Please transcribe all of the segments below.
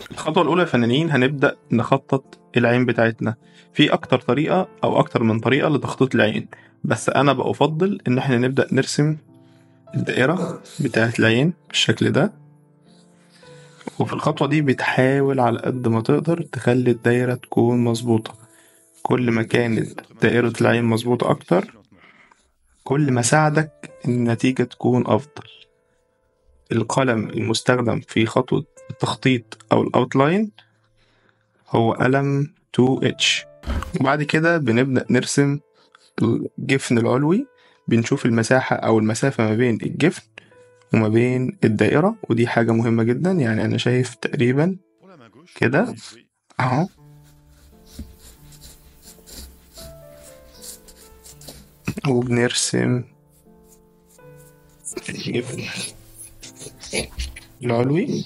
الخطوة الأولى يا فنانين هنبدأ نخطط العين بتاعتنا في أكتر طريقة أو أكتر من طريقة لتخطيط العين بس أنا بفضل إن احنا نبدأ نرسم الدائرة بتاعة العين بالشكل ده وفي الخطوة دي بتحاول على قد ما تقدر تخلي الدايرة تكون مظبوطة كل ما كانت دائرة العين مظبوطة أكتر كل ما ساعدك إن النتيجة تكون أفضل القلم المستخدم في خطوة التخطيط أو الأوتلاين هو قلم 2H وبعد كده بنبدأ نرسم الجفن العلوي بنشوف المساحة أو المسافة ما بين الجفن وما بين الدائرة ودي حاجة مهمة جدا يعني أنا شايف تقريبا كده أهو وبنرسم الجفن العلوي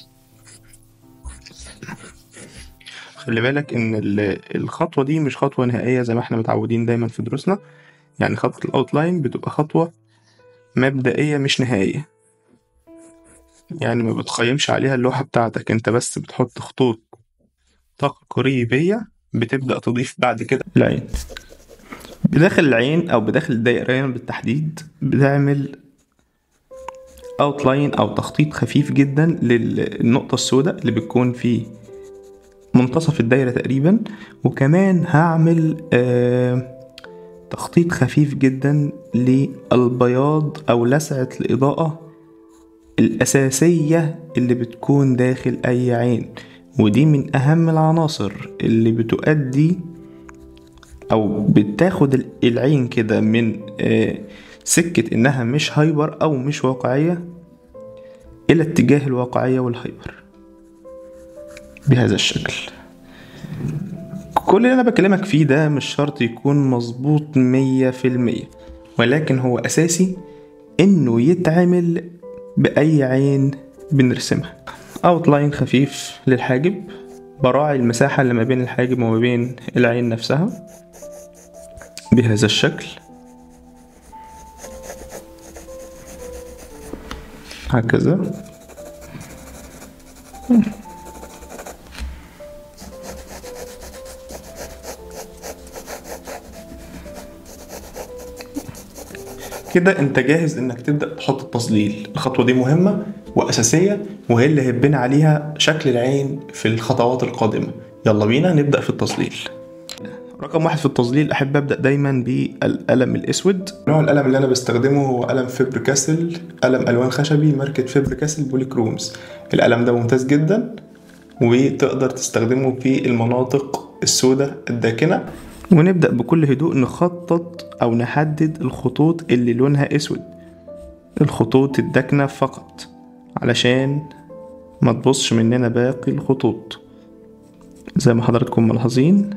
خلي بالك ان ال- الخطوة دي مش خطوة نهائية زي ما احنا متعودين دايما في دروسنا يعني خطوة الاوتلاين بتبقى خطوة مبدئية مش نهائية يعني ما بتقيمش عليها اللوحة بتاعتك انت بس بتحط خطوط تقريبية بتبدأ تضيف بعد كده العين بداخل العين او بداخل الدائرة بالتحديد بتعمل اوتلاين او تخطيط خفيف جدا للنقطة السوداء اللي بتكون في منتصف الدايرة تقريبا وكمان هعمل آه تخطيط خفيف جدا للبياض او لسعة الاضاءة الاساسية اللي بتكون داخل اي عين ودي من اهم العناصر اللي بتؤدي او بتاخد العين كده من آه سكة إنها مش هايبر أو مش واقعية إلى اتجاه الواقعية والهايبر بهذا الشكل كل اللي أنا بكلمك فيه ده مش شرط يكون مظبوط مية في المية ولكن هو أساسي إنه يتعمل بأي عين بنرسمها أوتلاين خفيف للحاجب براعي المساحة اللي ما بين الحاجب وما بين العين نفسها بهذا الشكل هكذا كده انت جاهز انك تبدا تحط التظليل الخطوه دي مهمه واساسيه وهي اللي هيبني عليها شكل العين في الخطوات القادمه يلا بينا نبدا في التظليل رقم واحد في التظليل احب ابدا دايما بالقلم الاسود نوع القلم اللي انا بستخدمه هو قلم فيبر كاسل قلم الوان خشبي ماركه فيبر كاسل بوليكرومز القلم ده ممتاز جدا وتقدر تستخدمه في المناطق السوداء الداكنه ونبدا بكل هدوء نخطط او نحدد الخطوط اللي لونها اسود الخطوط الداكنه فقط علشان ما تبصش مننا باقي الخطوط زي ما حضراتكم ملاحظين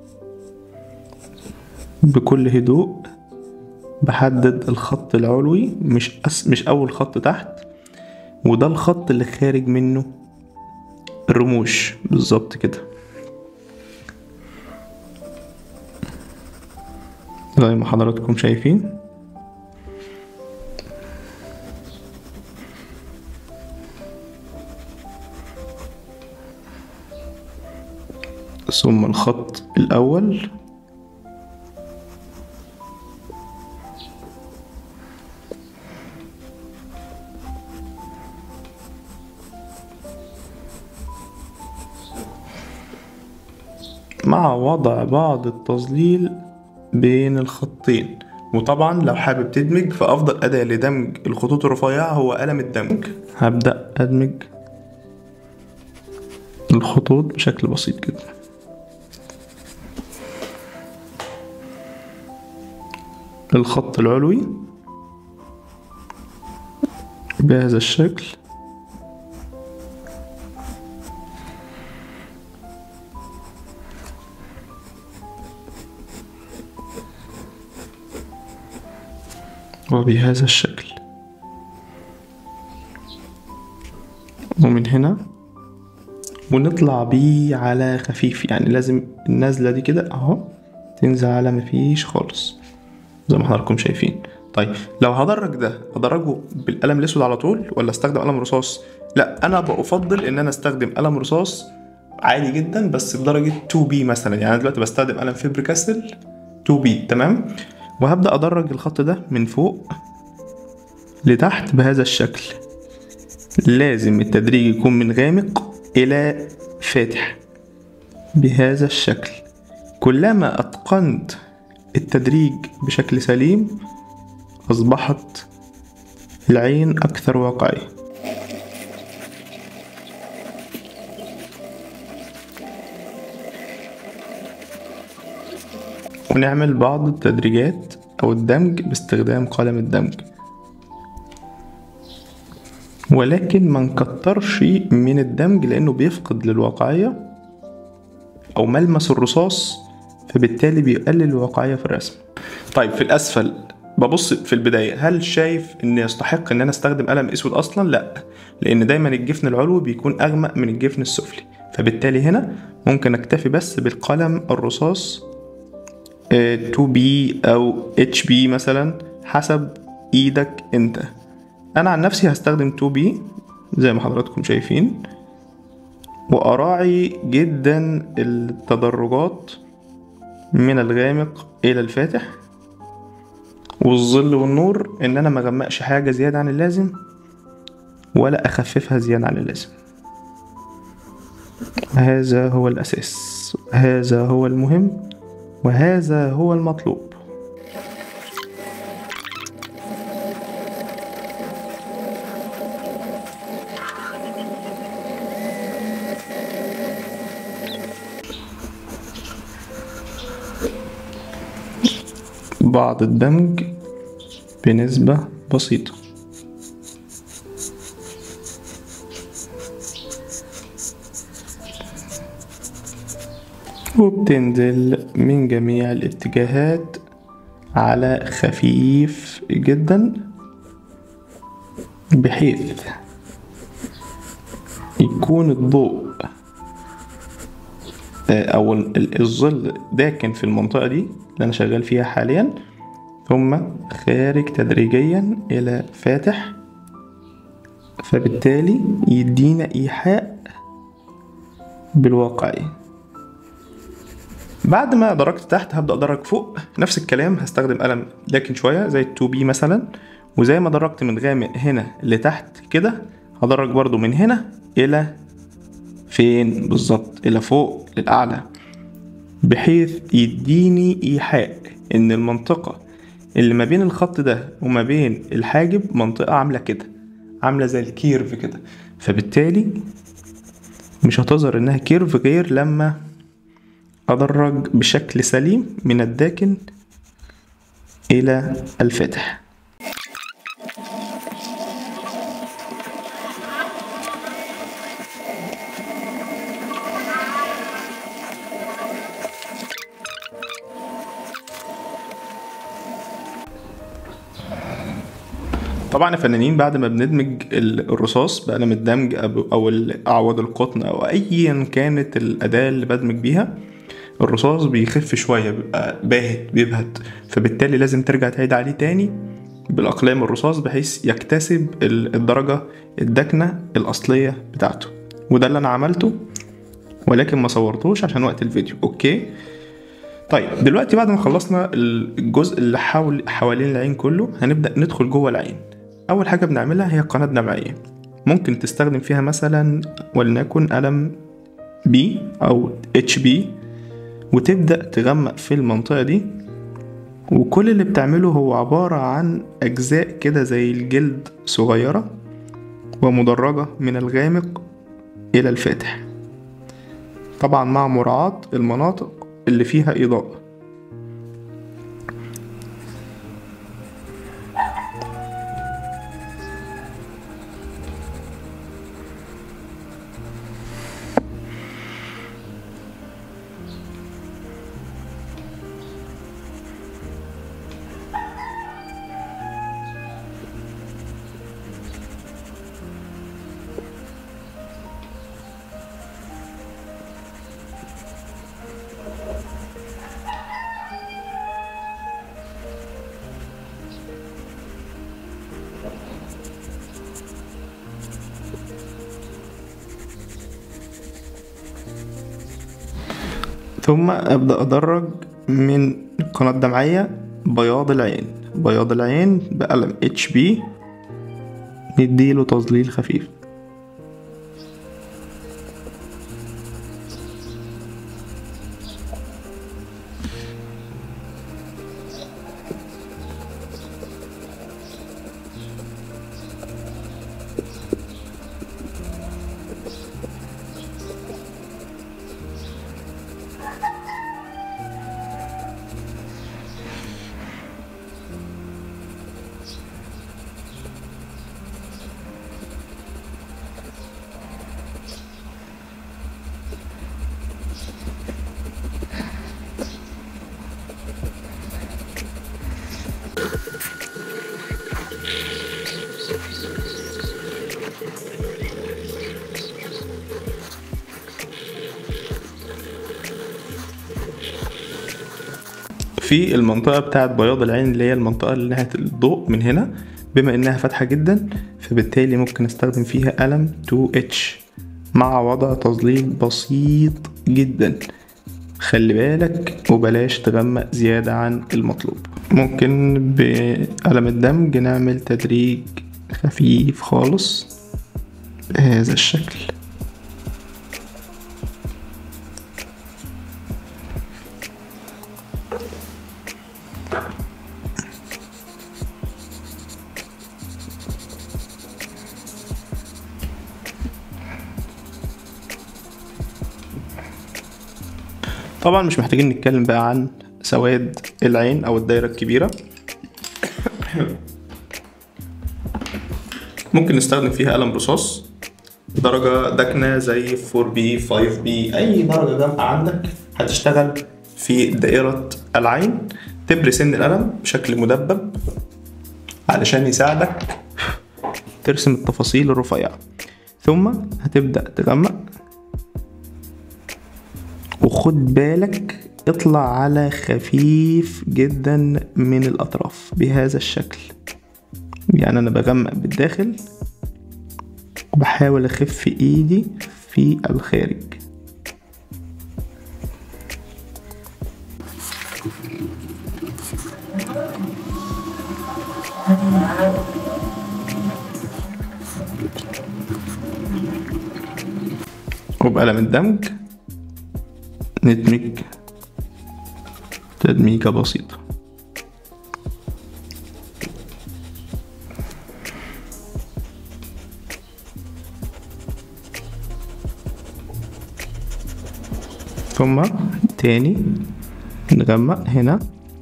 بكل هدوء بحدد الخط العلوي مش أس مش أول خط تحت وده الخط اللي خارج منه الرموش بالظبط كده زي ما حضراتكم شايفين ثم الخط الأول مع وضع بعض التظليل بين الخطين وطبعا لو حابب تدمج فأفضل أداة لدمج الخطوط الرفيعة هو قلم الدمج هبدأ أدمج الخطوط بشكل بسيط جدا الخط العلوي بهذا الشكل وبهذا الشكل ومن هنا ونطلع بيه على خفيف يعني لازم النزلة دي كده اهو تنزل على مفيش خالص زي ما حضراتكم شايفين طيب لو هدرج ده هدرجه بالقلم الاسود على طول ولا استخدم قلم رصاص لا انا بفضل ان انا استخدم قلم رصاص عالي جدا بس بدرجه 2 بي مثلا يعني انا دلوقتي بستخدم قلم فيبر كاسل 2 بي تمام وهبدا ادرج الخط ده من فوق لتحت بهذا الشكل لازم التدريج يكون من غامق الى فاتح بهذا الشكل كلما اتقنت التدريج بشكل سليم اصبحت العين اكثر واقعيه ونعمل بعض التدريجات أو الدمج باستخدام قلم الدمج ولكن ما نكترش من الدمج لأنه بيفقد للواقعية أو ملمس الرصاص فبالتالي بيقلل الواقعية في الرسم طيب في الأسفل ببص في البداية هل شايف إن يستحق إن أنا أستخدم قلم أسود أصلا؟ لأ لأن دايما الجفن العلوي بيكون أغمق من الجفن السفلي فبالتالي هنا ممكن أكتفي بس بالقلم الرصاص 2 بي او اتش بي مثلا حسب ايدك انت انا عن نفسي هستخدم 2 بي زي ما حضراتكم شايفين واراعي جدا التدرجات من الغامق الى الفاتح والظل والنور ان انا ما اغمقش حاجه زياده عن اللازم ولا اخففها زياده عن اللازم هذا هو الاساس هذا هو المهم وهذا هو المطلوب بعض الدمج بنسبة بسيطة وبتنزل من جميع الاتجاهات على خفيف جدا بحيث يكون الضوء او الظل داكن في المنطقة دي اللي انا شغال فيها حاليا ثم خارج تدريجيا الى فاتح فبالتالي يدينا ايحاء بالواقعيه بعد ما درجت تحت هبدا ادرج فوق نفس الكلام هستخدم قلم لكن شويه زي ال 2 بي مثلا وزي ما درجت من غامق هنا لتحت كده هدرج برضو من هنا الى فين بالظبط الى فوق للاعلى بحيث يديني ايحاء ان المنطقه اللي ما بين الخط ده وما بين الحاجب منطقه عامله كده عامله زي الكيرف كده فبالتالي مش هتظهر انها كيرف غير لما أدرج بشكل سليم من الداكن إلى الفاتح طبعا الفنانين بعد ما بندمج الرصاص بقلم الدمج او اعواد القطن او ايا كانت الاداه اللي بدمج بيها الرصاص بيخف شويه بيبقى باهت بيبهت فبالتالي لازم ترجع تعيد عليه تاني بالاقلام الرصاص بحيث يكتسب الدرجه الداكنه الاصليه بتاعته وده اللي انا عملته ولكن ما صورتوش عشان وقت الفيديو اوكي طيب دلوقتي بعد ما خلصنا الجزء اللي حول حوالين العين كله هنبدا ندخل جوه العين اول حاجه بنعملها هي قناه دمعيه ممكن تستخدم فيها مثلا ولنكن قلم بي او اتش بي وتبدأ تغمق في المنطقة دي وكل اللي بتعمله هو عبارة عن أجزاء كده زي الجلد صغيرة ومدرجة من الغامق إلى الفاتح طبعا مع مراعاة المناطق اللي فيها إضاءة ثم ابدا ادرج من القناه الدمعيه بياض العين بياض العين بقلم اتش بي نديله تظليل خفيف في المنطقة بتاعت بياض العين اللي هي المنطقة اللي ناحية الضوء من هنا بما انها فاتحة جدا فبالتالي ممكن استخدم فيها قلم 2H مع وضع تظليل بسيط جدا خلي بالك وبلاش تغمق زيادة عن المطلوب ممكن بقلم الدمج نعمل تدريج خفيف خالص بهذا الشكل طبعا مش محتاجين نتكلم بقى عن سواد العين او الدايره الكبيره ممكن نستخدم فيها قلم رصاص درجة دكنة زي 4B 5B أي درجة جامعة عندك هتشتغل في دائرة العين تبري سن القلم بشكل مدبب علشان يساعدك ترسم التفاصيل الرفيعة ثم هتبدأ تغمق وخد بالك اطلع على خفيف جدا من الأطراف بهذا الشكل يعني أنا بغمق بالداخل وبحاول أخف إيدي في الخارج وبقلم الدمج ندمج تدميجة بسيطة ثم تاني نغمق هنا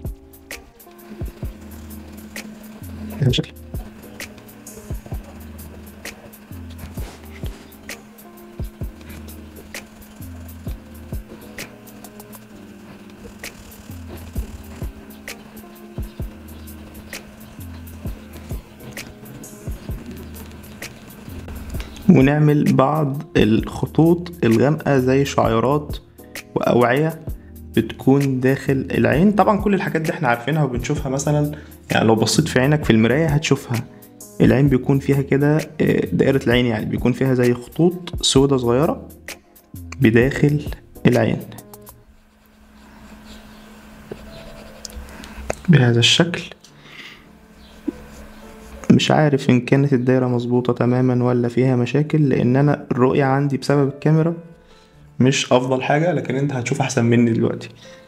بهذا الشكل ونعمل بعض الخطوط الغامقة زي شعيرات وأوعية بتكون داخل العين طبعا كل الحاجات دي احنا عارفينها وبنشوفها مثلا يعني لو بصيت في عينك في المراية هتشوفها العين بيكون فيها كده آه، دائرة العين يعني بيكون فيها زي خطوط سودة صغيرة بداخل العين بهذا الشكل مش عارف ان كانت الدايرة مظبوطة تماما ولا فيها مشاكل لان انا الرؤية عندي بسبب الكاميرا مش افضل حاجة لكن انت هتشوف احسن مني دلوقتي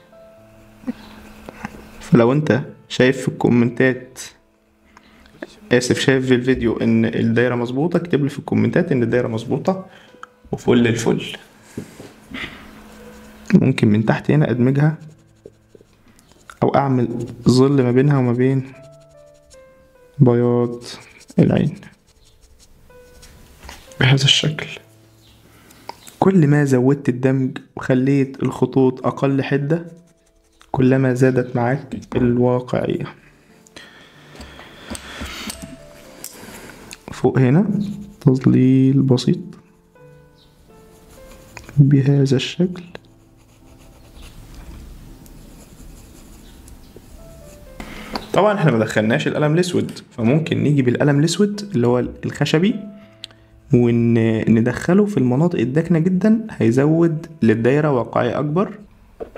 فلو انت شايف في الكومنتات اسف شايف في الفيديو ان الدايرة مظبوطة اكتب لي في الكومنتات ان الدايرة مظبوطة وفل الفل ممكن من تحت هنا ادمجها او اعمل ظل ما بينها وما بين بياض العين بهذا الشكل كل ما زودت الدمج وخليت الخطوط أقل حدة كلما زادت معاك الواقعية فوق هنا تظليل بسيط بهذا الشكل طبعا احنا ما دخلناش القلم الاسود فممكن نيجي بالقلم الاسود اللي هو الخشبي وندخله في المناطق الداكنة جدا هيزود للدايرة واقعية أكبر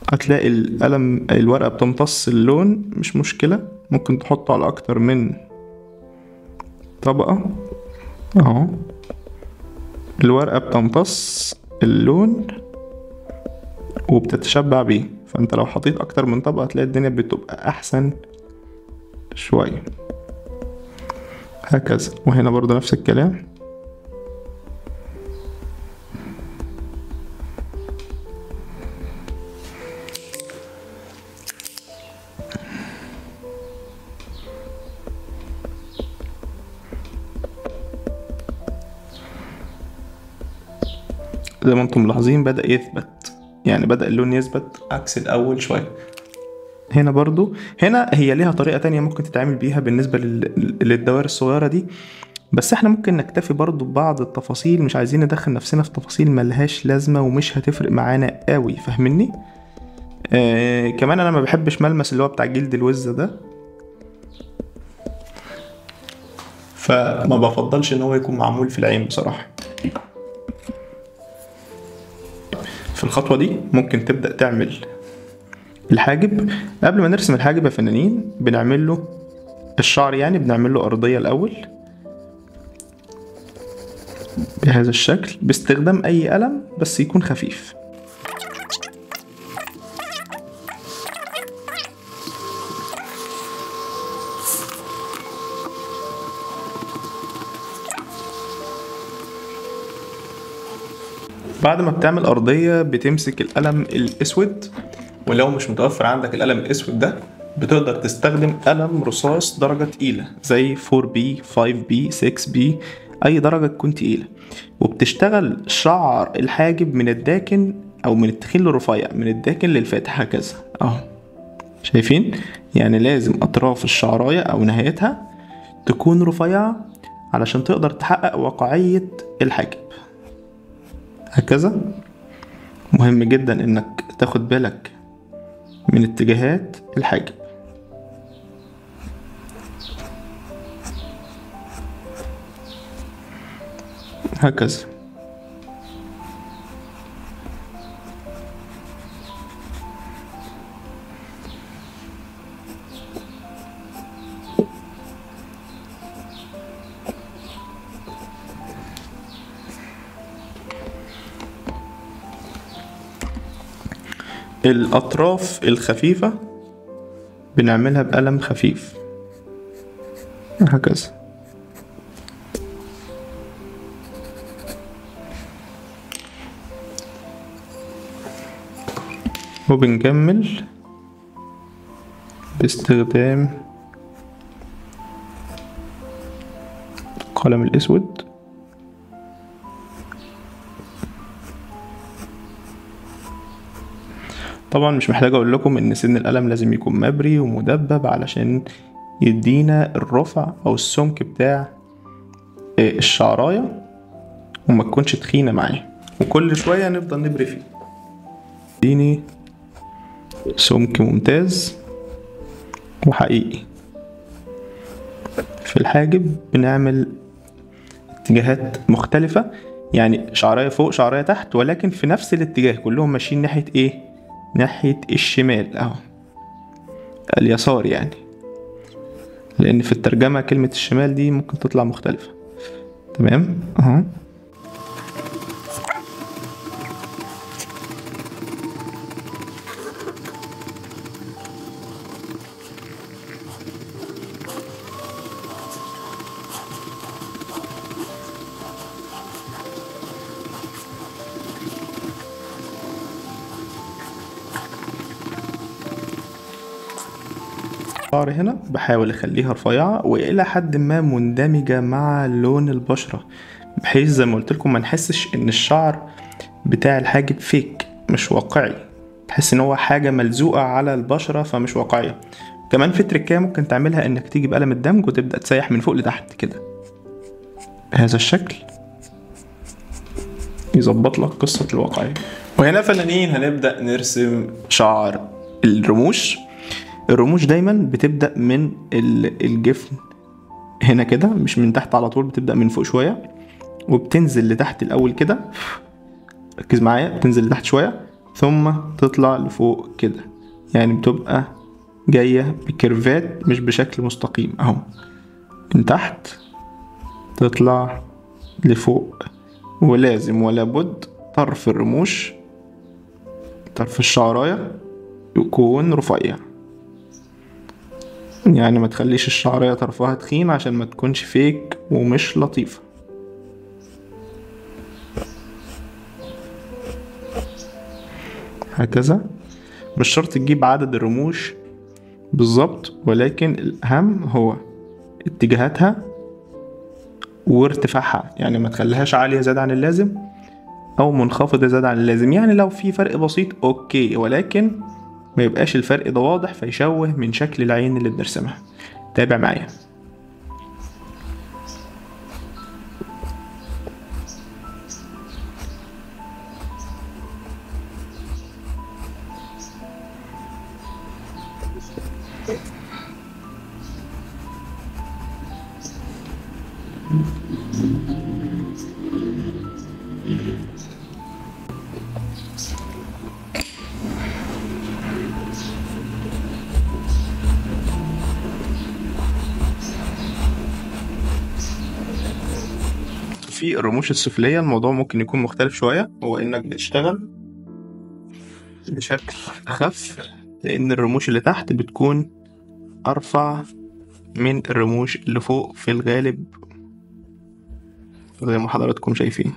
هتلاقي القلم الورقة بتمتص اللون مش مشكلة ممكن تحطه على أكتر من طبقة اهو الورقة بتمتص اللون وبتتشبع بيه فانت لو حطيت اكتر من طبقة هتلاقي الدنيا بتبقى احسن شوية هكذا وهنا برضه نفس الكلام زي ما انتم ملاحظين بدأ يثبت يعني بدأ اللون يثبت عكس الأول شوية هنا برضو هنا هي ليها طريقة تانية ممكن تتعامل بيها بالنسبة لل- للدوائر الصغيرة دي بس احنا ممكن نكتفي برضو ببعض التفاصيل مش عايزين ندخل نفسنا في تفاصيل ملهاش لازمة ومش هتفرق معانا قوي فاهمني آه كمان انا ما بحبش ملمس اللي هو بتاع جلد الوزة ده فما بفضلش ان هو يكون معمول في العين بصراحة في الخطوة دي ممكن تبدأ تعمل الحاجب قبل ما نرسم الحاجب يا فنانين بنعمل له الشعر يعني بنعمل له أرضية الأول بهذا الشكل باستخدام أي قلم بس يكون خفيف بعد ما بتعمل أرضية بتمسك القلم الأسود ولو مش متوفر عندك القلم الأسود ده بتقدر تستخدم قلم رصاص درجة تقيلة زي 4B 5B 6B أي درجة تكون تقيلة وبتشتغل شعر الحاجب من الداكن أو من التخين للرفيع من الداكن للفاتح هكذا أهو شايفين يعني لازم أطراف الشعراية أو نهايتها تكون رفيعة علشان تقدر تحقق واقعية الحاجب هكذا مهم جدا انك تاخد بالك من اتجاهات الحاجب هكذا الأطراف الخفيفة بنعملها بقلم خفيف هكذا وبنكمل باستخدام القلم الأسود طبعا مش محتاج اقول لكم ان سن القلم لازم يكون مبري ومدبب علشان يدينا الرفع او السمك بتاع آه، الشعراية وما تكونش تخينة معاه وكل شوية نفضل نبري فيه يديني سمك ممتاز وحقيقي في الحاجب بنعمل اتجاهات مختلفة يعني شعراية فوق شعراية تحت ولكن في نفس الاتجاه كلهم ماشيين ناحية ايه ناحية الشمال اهو اليسار يعني لان في الترجمة كلمة الشمال دي ممكن تطلع مختلفة تمام اهو الشعر هنا بحاول اخليها رفيعة والى حد ما مندمجة مع لون البشرة بحيث زي ما قلت لكم ما نحسش ان الشعر بتاع الحاجب فيك مش واقعي تحس ان هو حاجة ملزوقة على البشرة فمش واقعية كمان في تركية ممكن تعملها انك تيجي بقلم الدمج وتبدأ تسيح من فوق لتحت كده بهذا الشكل يظبط لك قصة الواقعية وهنا فنانين هنبدأ نرسم شعر الرموش الرموش دايما بتبدأ من ال- الجفن هنا كده مش من تحت على طول بتبدأ من فوق شوية وبتنزل لتحت الأول كده ركز معايا بتنزل لتحت شوية ثم تطلع لفوق كده يعني بتبقى جاية بكيرفات مش بشكل مستقيم اهو من تحت تطلع لفوق ولازم ولا بد طرف الرموش طرف الشعراية يكون رفيع يعني ما تخليش الشعرية طرفها تخين عشان ما تكونش فيك ومش لطيفة هكذا مش شرط تجيب عدد الرموش بالظبط ولكن الأهم هو اتجاهاتها وارتفاعها يعني ما تخليهاش عالية زيادة عن اللازم أو منخفضة زيادة عن اللازم يعني لو في فرق بسيط أوكي ولكن ما يبقاش الفرق ده واضح فيشوه من شكل العين اللي بنرسمها تابع معايا في الرموش السفلية الموضوع ممكن يكون مختلف شوية هو إنك بتشتغل بشكل أخف لأن الرموش اللي تحت بتكون أرفع من الرموش اللي فوق في الغالب زي ما حضراتكم شايفين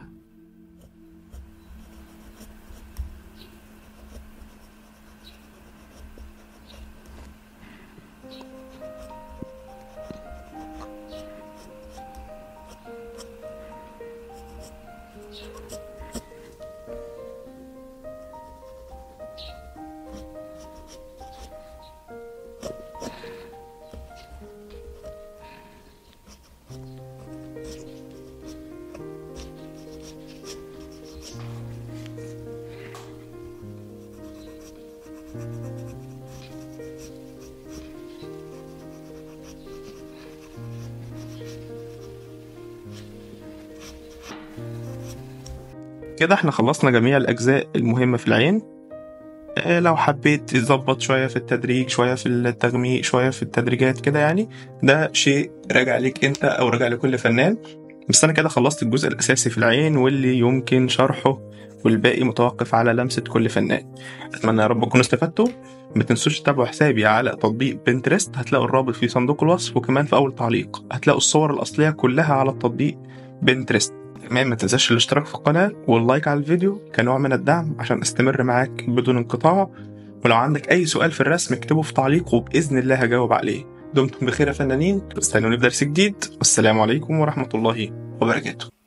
كده احنا خلصنا جميع الأجزاء المهمة في العين آه، لو حبيت تظبط شوية في التدريج شوية في التغميق شوية في التدريجات كده يعني ده شيء راجع ليك انت او راجع لكل فنان بس انا كده خلصت الجزء الاساسي في العين واللي يمكن شرحه والباقي متوقف على لمسة كل فنان اتمنى يا رب تكونوا استفدتوا ما تنسوش تتابعوا حسابي على تطبيق بنترست هتلاقوا الرابط في صندوق الوصف وكمان في اول تعليق هتلاقوا الصور الاصلية كلها على التطبيق بنترست كمان ما تنساش الاشتراك في القناة واللايك على الفيديو كنوع من الدعم عشان استمر معاك بدون انقطاع ولو عندك أي سؤال في الرسم اكتبه في تعليق وبإذن الله هجاوب عليه دمتم بخير يا فنانين استنوني في درس جديد والسلام عليكم ورحمة الله وبركاته